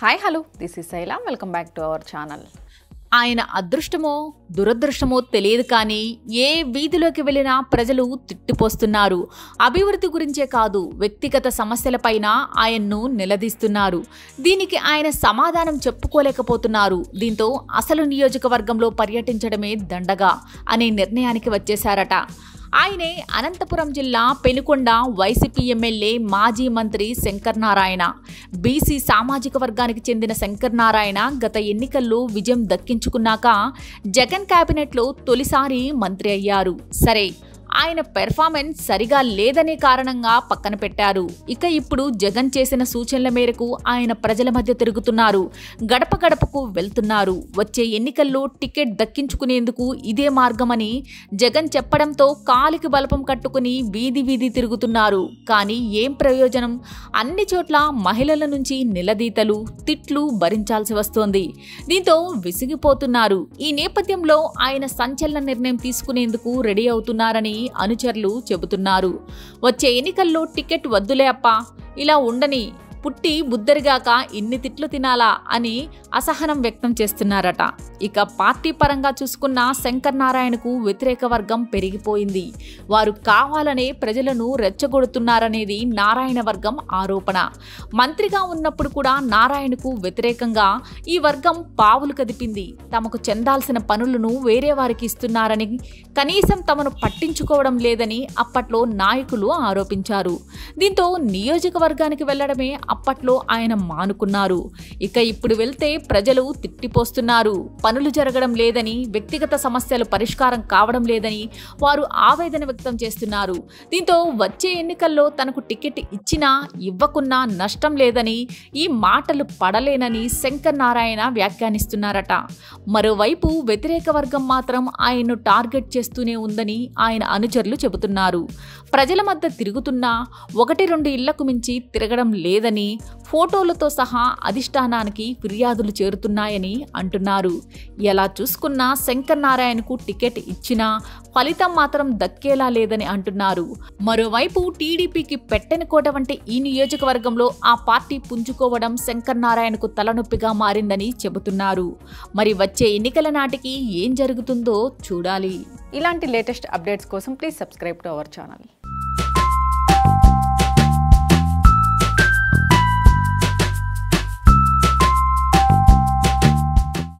hi hello this is Shaila welcome back to our channel ఆయన అదృష్టమో దురదృష్టమో తెలియదు కానీ ఏ వీధిలోకి వెళ్ళినా ప్రజలు తిట్టిపోస్తున్నారు అభివృద్ధి గురించే కాదు వ్యక్తిగత సమస్యలపైన ఆయన్ను నిలదీస్తున్నారు దీనికి ఆయన సమాధానం చెప్పుకోలేకపోతున్నారు దీంతో అసలు నియోజకవర్గంలో పర్యటించడమే దండగా అనే నిర్ణయానికి వచ్చేశారట ఆయనే అనంతపురం జిల్లా పెనుకొండ వైసీపీ ఎమ్మెల్యే మాజీ మంత్రి శంకర్ నారాయణ బీసీ సామాజిక వర్గానికి చెందిన శంకర్ నారాయణ గత ఎన్నికల్లో విజయం దక్కించుకున్నాక జగన్ కేబినెట్లో తొలిసారి మంత్రి అయ్యారు సరే ఆయన పెర్ఫార్మెన్స్ సరిగా లేదనే కారణంగా పక్కన పెట్టారు ఇక ఇప్పుడు జగన్ చేసిన సూచనల మేరకు ఆయన ప్రజల మధ్య తిరుగుతున్నారు గడప గడపకు వెళ్తున్నారు వచ్చే ఎన్నికల్లో టికెట్ దక్కించుకునేందుకు ఇదే మార్గమని జగన్ చెప్పడంతో కాలికి బలపం కట్టుకుని వీధి వీధి తిరుగుతున్నారు కానీ ఏం ప్రయోజనం అన్ని చోట్ల మహిళల నుంచి నిలదీతలు తిట్లు భరించాల్సి వస్తోంది దీంతో విసిగిపోతున్నారు ఈ నేపథ్యంలో ఆయన సంచలన నిర్ణయం తీసుకునేందుకు రెడీ అవుతున్నారని అనుచరులు చెబుతున్నారు వచ్చే ఎన్నికల్లో టికెట్ వద్దులే అప్పా ఇలా ఉండని పుట్టి బుద్ధరిగాక ఇన్ని తిట్లు తినాలా అని అసహనం వ్యక్తం చేస్తున్నారట ఇక పార్టీ పరంగా చూసుకున్న శంకర్ నారాయణకు వ్యతిరేక వర్గం పెరిగిపోయింది వారు కావాలనే ప్రజలను రెచ్చగొడుతున్నారనేది నారాయణ వర్గం ఆరోపణ మంత్రిగా ఉన్నప్పుడు కూడా నారాయణకు వ్యతిరేకంగా ఈ వర్గం పావులు కదిపింది తమకు చెందాల్సిన పనులను వేరే వారికి ఇస్తున్నారని కనీసం తమను పట్టించుకోవడం లేదని అప్పట్లో నాయకులు ఆరోపించారు దీంతో నియోజకవర్గానికి వెళ్లడమే అప్పట్లో ఆయన మానుకున్నారు ఇక ఇప్పుడు వెళ్తే ప్రజలు తిట్టిపోస్తున్నారు పనులు జరగడం లేదని వ్యక్తిగత సమస్యలు పరిష్కారం కావడం లేదని వారు ఆవేదన వ్యక్తం చేస్తున్నారు దీంతో వచ్చే ఎన్నికల్లో తనకు టికెట్ ఇచ్చినా ఇవ్వకున్నా నష్టం లేదని ఈ మాటలు పడలేనని శంకర్ నారాయణ వ్యాఖ్యానిస్తున్నారట మరోవైపు వ్యతిరేక వర్గం మాత్రం ఆయన్ను టార్గెట్ చేస్తూనే ఉందని ఆయన అనుచరులు చెబుతున్నారు ప్రజల మధ్య తిరుగుతున్నా ఒకటి రెండు ఇళ్లకు మించి తిరగడం లేదని ఫోటోలతో సహా అధిష్టానానికి ఫిర్యాదులు చేరుతున్నాయని అంటున్నారు ఎలా చూసుకున్నా శంకర్ నారాయణకు టికెట్ ఇచ్చినా ఫలితం మాత్రం దక్కేలా లేదని అంటున్నారు మరోవైపు టీడీపీకి పెట్టని కోట వంటి ఈ నియోజకవర్గంలో ఆ పార్టీ పుంజుకోవడం శంకర్ నారాయణకు తలనొప్పిగా మారిందని చెబుతున్నారు మరి వచ్చే ఎన్నికల నాటికి ఏం జరుగుతుందో చూడాలి ఇలాంటి లేటెస్ట్ అప్డేట్స్ కోసం please subscribe to our channel